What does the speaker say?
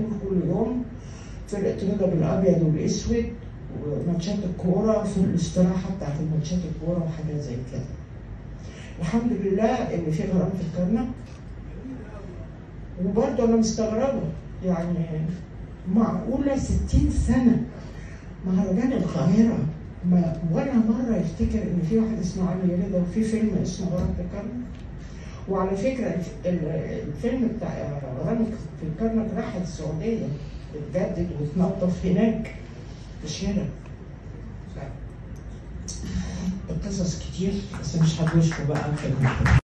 طول كل يوم فرقة رضا بالابيض والاسود وماتشات الكوره في الاستراحه بتاعت الماتشات الكوره وحاجات زي كده الحمد لله ان في غرام في الكرنك وبرضه انا مستغربه يعني معقوله 60 سنه مهرجان القاهره ما ولا مره يفتكر ان في واحد اسمه علي رضا وفي فيلم اسمه غرام في الكرنك وعلى فكره الف- ال- الفيلم بتاع غرام في الكرنك راح السعوديه اتجدد واتنظف هناك في الشارع القصص كتير بس مش هتوشكوا بقى في المحكمة